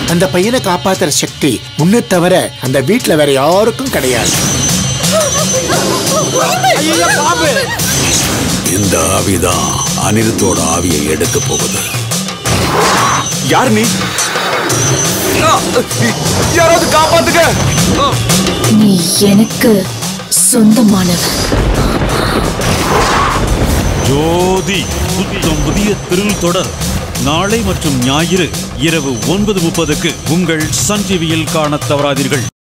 அந்த பையனை காப்பாத்துற சக்தி உன்னை தவிர அந்த வீட்ல வேற யாருக்கும் கிடையாது இந்த ஆவிதான் அனிருத்தோட ஆவியை எடுக்க போகுது யார் நீ ஆ, யாராவது காப்பாத்துக்க நீ எனக்கு சொந்தமானவன் ஜோதி புத்தம் புதிய திருள் தொடர் நாளை மற்றும் ஞாயிறு இரவு ஒன்பது முப்பதுக்கு உங்கள் சன் டிவியில் காணத் தவறாதீர்கள்